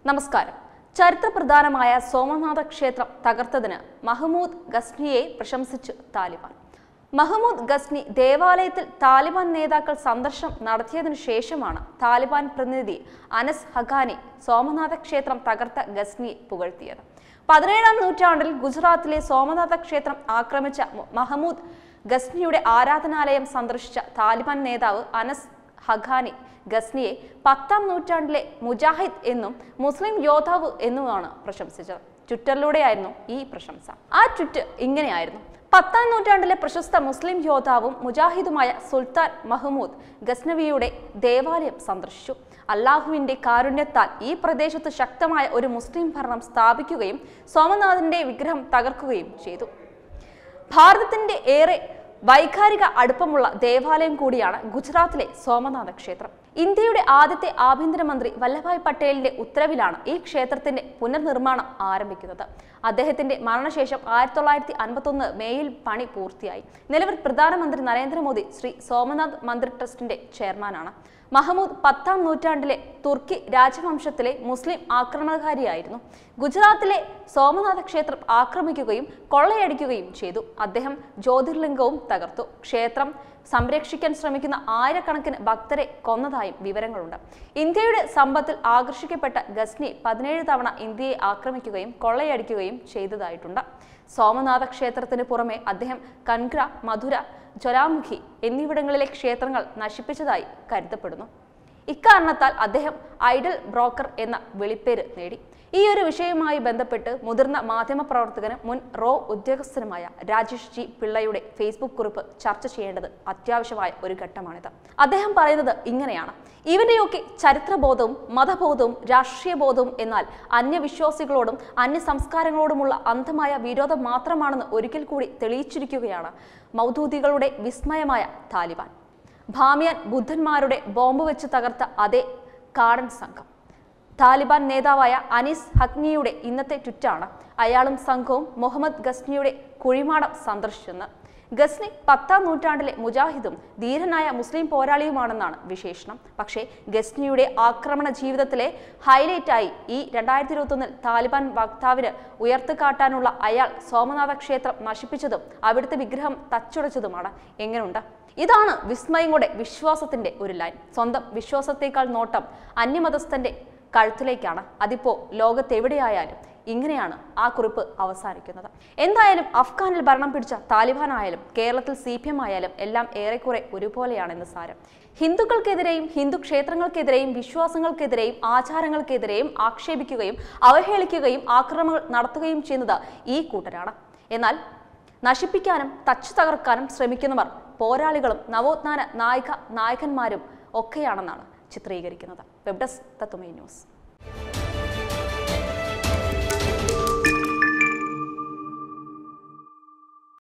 നമസ്കാരം ചരിത്രപ്രധാനമായ സോമനാഥ ക്ഷേത്രം തകർത്തതിന് മഹ്മൂദ് ഗസ്നിയെ പ്രശംസിച്ച് താലിബാൻ മഹ്മൂദ് ഗസ്നി ദേവാലയത്തിൽ താലിബാൻ നേതാക്കൾ സന്ദർശനം നടത്തിയതിനു ശേഷമാണ് താലിബാൻ പ്രതിനിധി അനസ് ഹഖാനി സോമനാഥ ക്ഷേത്രം തകർത്ത ഗസ്നിയെ പുകഴ്ത്തിയത് പതിനേഴാം നൂറ്റാണ്ടിൽ ഗുജറാത്തിലെ സോമനാഥ ക്ഷേത്രം ആക്രമിച്ച മു- മഹ്മൂദ് ഗസ്നിയുടെ ആരാധനാലയം സന്ദർശിച്ച താലിബാൻ നേതാവ് അനസ് ഹഖാനി ഗസ്നിയെ പത്താം നൂറ്റാണ്ടിലെ മുജാഹിദ് എന്നും മുസ്ലിം യോദ്ധാവ് എന്നുമാണ് പ്രശംസിച്ചത് ട്വിറ്ററിലൂടെയായിരുന്നു ഈ പ്രശംസ ആ ട്വിറ്റ് ഇങ്ങനെയായിരുന്നു പത്താം നൂറ്റാണ്ടിലെ പ്രശസ്ത മുസ്ലിം യോദ്ധാവും മുജാഹിദുമായ സുൽത്താൻ മഹ്മൂദ് ഗസ്നവിയുടെ ദേവാലയം സന്ദർശിച്ചു അള്ളാഹുവിന്റെ കാരുണ്യത്താൽ ഈ പ്രദേശത്ത് ശക്തമായ ഒരു മുസ്ലിം ഭരണം സ്ഥാപിക്കുകയും സോമനാഥന്റെ വിഗ്രഹം തകർക്കുകയും ചെയ്തു ഭാരതത്തിന്റെ ഏറെ വൈകാരിക അടുപ്പമുള്ള ദേവാലയം കൂടിയാണ് ഗുജറാത്തിലെ സോമനാഥ ക്ഷേത്രം ഇന്ത്യയുടെ ആദ്യത്തെ ആഭ്യന്തരമന്ത്രി വല്ലഭായ് പട്ടേലിന്റെ ഉത്തരവിലാണ് ഈ ക്ഷേത്രത്തിന്റെ പുനർനിർമ്മാണം ആരംഭിക്കുന്നത് അദ്ദേഹത്തിന്റെ മരണശേഷം ആയിരത്തി തൊള്ളായിരത്തി അൻപത്തൊന്ന് മേയിൽ പണി പൂർത്തിയായി നിലവിൽ പ്രധാനമന്ത്രി നരേന്ദ്രമോദി ശ്രീ സോമനാഥ് മന്ദിർ ട്രസ്റ്റിന്റെ ചെയർമാനാണ് മഹമ്മൂദ് പത്താം നൂറ്റാണ്ടിലെ തുർക്കി രാജവംശത്തിലെ മുസ്ലിം ആക്രമണകാരിയായിരുന്നു ഗുജറാത്തിലെ സോമനാഥ ക്ഷേത്രം ആക്രമിക്കുകയും കൊള്ളയടിക്കുകയും ചെയ്തു അദ്ദേഹം ജ്യോതിർലിംഗവും തകർത്തു ക്ഷേത്രം സംരക്ഷിക്കാൻ ശ്രമിക്കുന്ന ആയിരക്കണക്കിന് ഭക്തരെ കൊന്നതായും വിവരങ്ങളുണ്ട് ഇന്ത്യയുടെ സമ്പത്തിൽ ആകർഷിക്കപ്പെട്ട ഗസ്നി പതിനേഴ് തവണ ഇന്ത്യയെ ആക്രമിക്കുകയും കൊള്ളയടിക്കുകയും ചെയ്തതായിട്ടുണ്ട് സോമനാഥ ക്ഷേത്രത്തിന് പുറമെ അദ്ദേഹം കൻഗ്ര മധുര ജ്വലാമുഖി എന്നിവിടങ്ങളിലെ ക്ഷേത്രങ്ങൾ നശിപ്പിച്ചതായി കരുതപ്പെടുന്നു ഇക്കാരണത്താൽ അദ്ദേഹം ഐഡൽ ബ്രോക്കർ എന്ന വിളിപ്പേര് നേടി ഈ ഒരു വിഷയവുമായി ബന്ധപ്പെട്ട് മുതിർന്ന മാധ്യമപ്രവർത്തകനും മുൻ റോ ഉദ്യോഗസ്ഥനുമായ രാജേഷ് ജി പിള്ളയുടെ ഫേസ്ബുക്ക് കുറിപ്പ് ചർച്ച ചെയ്യേണ്ടത് അത്യാവശ്യമായ ഒരു ഘട്ടമാണിത് അദ്ദേഹം പറയുന്നത് ഇങ്ങനെയാണ് ഇവന്റെയൊക്കെ ചരിത്രബോധവും മതബോധവും രാഷ്ട്രീയ ബോധവും എന്നാൽ അന്യവിശ്വാസികളോടും അന്യ സംസ്കാരങ്ങളോടുമുള്ള അന്ധമായ വിരോധം മാത്രമാണെന്ന് ഒരിക്കൽ കൂടി തെളിയിച്ചിരിക്കുകയാണ് മൗദൂദികളുടെ വിസ്മയമായ താലിബാൻ ഭാമിയാൻ ബുദ്ധന്മാരുടെ ബോംബ് വെച്ച് തകർത്ത അതേ കാടൻ സംഘം താലിബാൻ നേതാവായ അനീസ് ഹക്നിയുടെ ഇന്നത്തെ ട്വിറ്റാണ് അയാളും സംഘവും മുഹമ്മദ് ഗസ്നിയുടെ കുഴിമാടം സന്ദർശിച്ചെന്ന് ഗസ്നി പത്താം നൂറ്റാണ്ടിലെ മുജാഹിദും ധീരനായ മുസ്ലിം പോരാളിയുമാണെന്നാണ് വിശേഷണം പക്ഷേ ഗസ്നിയുടെ ആക്രമണ ജീവിതത്തിലെ ഹൈലൈറ്റായി ഈ രണ്ടായിരത്തി ഇരുപത്തൊന്നിൽ താലിബാൻ വക്താവിന് ഉയർത്തുകാട്ടാനുള്ള അയാൾ സോമനാഥ ക്ഷേത്രം നശിപ്പിച്ചതും അവിടുത്തെ വിഗ്രഹം തച്ചുടച്ചതുമാണ് എങ്ങനെയുണ്ട് ഇതാണ് വിസ്മയങ്ങളുടെ വിശ്വാസത്തിന്റെ ഒരു ലൈൻ സ്വന്തം വിശ്വാസത്തേക്കാൾ നോട്ടം അന്യമതസ്ഥന്റെ കഴുത്തിലേക്കാണ് അതിപ്പോ ലോകത്തെവിടെയായാലും ഇങ്ങനെയാണ് ആ കുറിപ്പ് അവസാനിക്കുന്നത് എന്തായാലും അഫ്ഗാനിൽ ഭരണം പിടിച്ച താലിബാൻ ആയാലും കേരളത്തിൽ സി പി എം ആയാലും എല്ലാം ഏറെക്കുറെ ഒരുപോലെയാണെന്ന് സാരം ഹിന്ദുക്കൾക്കെതിരെയും ഹിന്ദു ക്ഷേത്രങ്ങൾക്കെതിരെയും വിശ്വാസങ്ങൾക്കെതിരെയും ആചാരങ്ങൾക്കെതിരെയും ആക്ഷേപിക്കുകയും അവഹേളിക്കുകയും ആക്രമണങ്ങൾ നടത്തുകയും ചെയ്യുന്നത് ഈ കൂട്ടരാണ് എന്നാൽ നശിപ്പിക്കാനും തച്ചു തകർക്കാനും ശ്രമിക്കുന്നവർ പോരാളികളും നവോത്ഥാന നായിക നായകന്മാരും ഒക്കെയാണെന്നാണ് ചിത്രീകരിക്കുന്നത് വെബ് ഡെസ്ക് തത്തുമൈ ന്യൂസ്